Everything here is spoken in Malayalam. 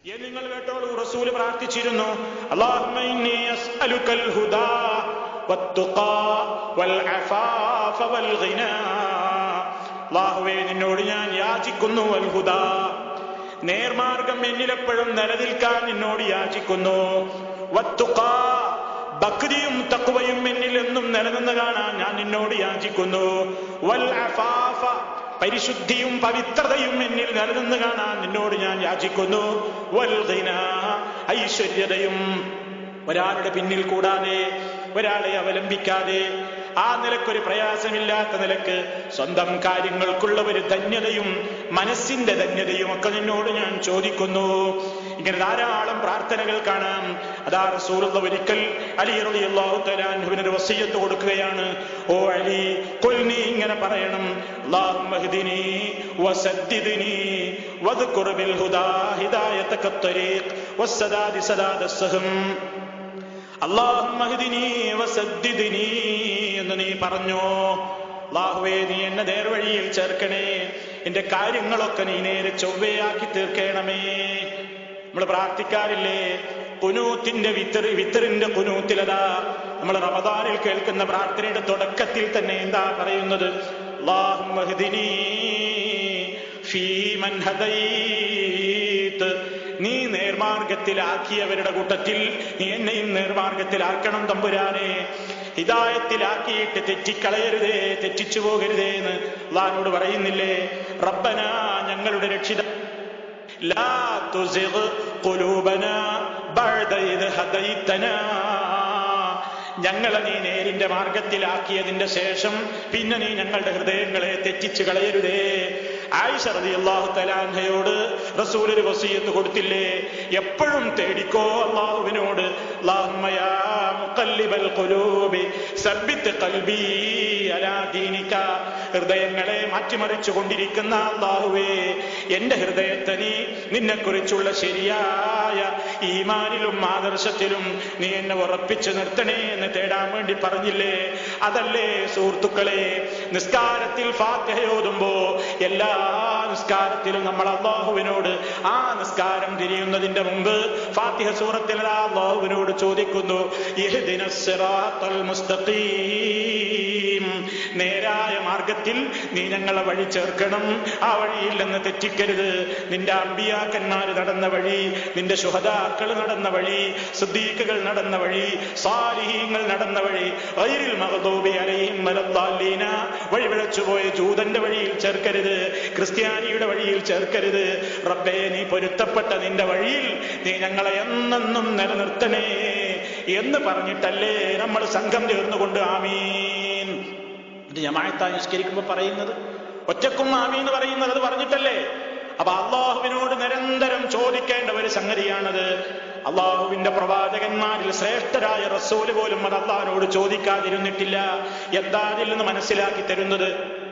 എന്ന് നിങ്ങൾ കേട്ടോളൂ റസൂല് പ്രാർത്ഥിച്ചിരുന്നു അല്ലാഹുമ്മ ഇന്നി അസ്അലുക്കൽ ഹുദാ വത്തുഖാ വൽ അഫാഫ വൽ ഗിനാ അല്ലാഹുവേ നിന്നോട് ഞാൻ യാചിക്കുന്നു വൽ ഹുദാ നേർമാർഗം എന്നിലെപ്പോഴും നിലനിൽക്കാൻ നിന്നോട് യാചിക്കുന്നു വത്തുഖാ ഭക്തിയും തക്കുവയും എന്നിൽ എന്നും നിലനിന്ന് കാണാൻ ഞാൻ നിന്നോട് യാചിക്കുന്നു വൽ അഫാഫ പരിശുദ്ധിയും പവിത്രതയും എന്നിൽ നിലനിന്ന് കാണാൻ നിന്നോട് ഞാൻ യാചിക്കുന്നു വൽ ഗിനാ ഐശ്വര്യതയും ഒരാളുടെ പിന്നിൽ കൂടാതെ ഒരാളെ അവലംബിക്കാതെ ആ നിലക്കൊരു പ്രയാസമില്ലാത്ത നിലക്ക് സ്വന്തം കാര്യങ്ങൾക്കുള്ള ഒരു ധന്യതയും മനസ്സിന്റെ ധന്യതയും ഒക്കെ നിന്നോട് ഞാൻ ചോദിക്കുന്നു ഇങ്ങനെ ധാരാളം പ്രാർത്ഥനകൾ കാണാം അതാ റസൂലുള്ള ഒരിക്കൽ അലി റളിയല്ലാഹു തആല അൻഹുവിന് ഒരു വസിയത്ത് കൊടുക്കുകയാണ് ഓ അലി ഖുൽ നീ ഇങ്ങനെ പറയണം അല്ലാഹുമ്മ ഹ്ദിനി വസദ്ദിദ്നി വദ്കുർ ബിൽ ഹുദാ ഹിദായതക الطريق والسداد سداد السهم അല്ലാഹുമ്മ ഹ്ദിനി വസദ്ദിദ്നി എന്ന് നീ പറഞ്ഞു അല്ലാഹുവേ നീ എന്നെ നേർവഴിയിൽ ചേർക്കണേ എന്റെ കാര്യങ്ങളൊക്കെ നീ നേരെ ചൊവ്വയാക്കി തീർക്കണമേ നമ്മൾ പ്രാർത്ഥിക്കാറില്ലേ കുനൂത്തിന്റെ വിത്തർ വിത്തറിന്റെ കുനൂത്തിലതാ നമ്മൾ റമദാനിൽ കേൾക്കുന്ന പ്രാർത്ഥനയുടെ തുടക്കത്തിൽ തന്നെ എന്താ പറയുന്നത് അല്ലാഹുമ്മ ഹ്ദിനി ഫീമൻ ഹദൈത്ത് നീ നേർമാർഗത്തിലാക്കിയവരുടെ കൂട്ടത്തിൽ നീ എന്നെയും നേർമാർഗത്തിലാക്കണം തമ്പുരാനെ ഹിദായത്തിലാക്കിയിട്ട് തെറ്റിക്കളയരുതേ തെറ്റിച്ചു പോകരുതേ എന്ന് അള്ളഹാനോട് പറയുന്നില്ലേ റബ്ബന ഞങ്ങളുടെ രക്ഷിത ലാ തുസിഗ് ഖുലൂബനാ ബഅദ ഇദ് ഹദൈതനാ ഞങ്ങളെ നീ നേരിന്റെ മാർഗത്തിലാക്കിയതിന്റെ ശേഷം പിന്നെ നീ ഞങ്ങളുടെ ഹൃദയങ്ങളെ തെറ്റിച്ചു കളയരുതേ ആയിഷ റളിയല്ലാഹു തലാൻഹയോട് റസൂൽ ഒരു വസീയത്ത് കൊടുത്തില്ലേ എപ്പോഴും തേടിക്കോ അള്ളാഹുവിനോട് അല്ലാഹുമ്മ യാ മുഖല്ലിബൽ ഖുലൂബി സബ്ബിത്ത് ഖൽബി അലാ ദീനിക ഹൃദയങ്ങളെ മാറ്റിമറിച്ചു കൊണ്ടിരിക്കുന്ന അള്ളാഹുവേ എന്റെ ഹൃദയത്തെ നീ നിന്നെക്കുറിച്ചുള്ള ശരിയായ ഈമാനിലും ആദർശത്തിലും നീ എന്നെ ഉറപ്പിച്ചു നിർത്തണേ എന്ന് തേടാൻ വേണ്ടി പറഞ്ഞില്ലേ അതല്ലേ സുഹൃത്തുക്കളെ നിസ്കാരത്തിൽ ഫാത്തിഹയോതുമ്പോ എല്ലാ നിസ്കാരത്തിലും നമ്മൾ അള്ളാഹുവിനോട് ആ നിസ്കാരം തിരിയുന്നതിന്റെ മുമ്പ് ഫാത്തിഹ സൂറത്തിൽ ആ അള്ളാഹുവിനോട് ചോദിക്കുന്നു ഇഹ്ദിനസ് സിറാത്തൽ മുസ്തഖീം നേരായ മാർഗത്തിൽ നീ ഞങ്ങളെ വഴി ചേർക്കണം ആ വഴിയിൽ നിന്ന് തെറ്റിക്കരുത് നിന്റെ അമ്പിയാക്കന്മാര് നടന്ന വഴി നിന്റെ ശുഹദാക്കൾ നടന്ന വഴി സുദ്ദീഖുകൾ നടന്ന വഴി സാലിഹീങ്ങൾ നടന്ന വഴി ഐരിൽ മഹദൂബി അലൈഹിം വലദ്ദാലീന വഴി വിഴച്ചുപോയ ജൂതന്റെ വഴിയിൽ ചേർക്കരുത് ക്രിസ്ത്യാനിയുടെ വഴിയിൽ ചേർക്കരുത് റബ്ബേ നീ പൊരുത്തപ്പെട്ട നിന്റെ വഴിയിൽ നീ ഞങ്ങളെ എന്നെന്നും നിലനിർത്തണേ എന്ന് പറഞ്ഞിട്ടല്ലേ നമ്മൾ സംഘം ചേർന്നുകൊണ്ട് ആമീൻ ഇത് ജമായത്തായി നിഷ്കരിക്കുമ്പോൾ പറയുന്നത് ഒറ്റക്കും ആമീൻ എന്ന് പറയുന്നത് അത് പറഞ്ഞിട്ടല്ലേ അപ്പൊ അള്ളാഹുവിനോട് നിരന്തരം ചോദിക്കേണ്ട ഒരു സംഗതിയാണത് അള്ളാഹുവിന്റെ പ്രവാചകന്മാരിൽ ശ്രേഷ്ഠരായ റസൂല് പോലും അത് അള്ളാഹിനോട് ചോദിക്കാതിരുന്നിട്ടില്ല എന്താ അതിൽ നിന്ന് മനസ്സിലാക്കി തരുന്നത്